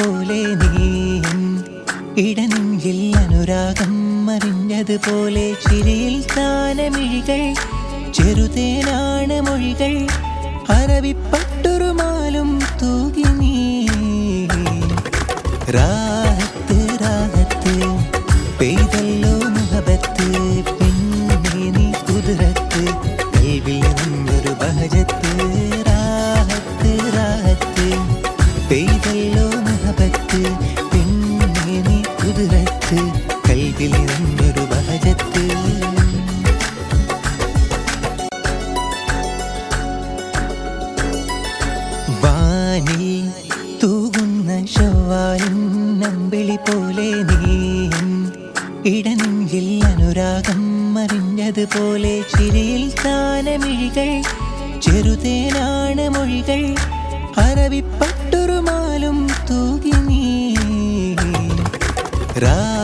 പോലെ നീയും ഇടനെഞ്ചിൽ അനുരാഗം മറിഞ്ഞതുപോലെ ചിരിയിൽ താനമിഴികൾ ചെറുതേനാണ് മൊഴികൾ അറവിപ്പട്ടുറുമാലും തൂകി നീ രാഹത്ത് രാഹത്ത് പെയ്തല്ലോ മുഹബത്ത് പിന്നെ നീ കുതിരത്ത് കൽവിൽ നിന്നൊരു ബഹജത്ത് രാഹത്ത് രാഹത്ത് പെയ്തല്ലോ മുഹബത്ത് പിന്നെ നീ കുതിരത്ത് കൽവിൽ നിന്നൊരു ബഹജത്ത് വാനിൽ തൂകുന്ന ശവാലിൻ നമ്പിളി പോലെ നീയും ഇടനെഞ്ചിൽ അനുരാഗം മറിഞ്ഞതുപോലെ ചിരിയിൽ താനമിഴികൾ ചെറുതേനാണ് മൊഴികൾ അറവിപ്പട്ടുറുമാലും തൂകി നീ രാ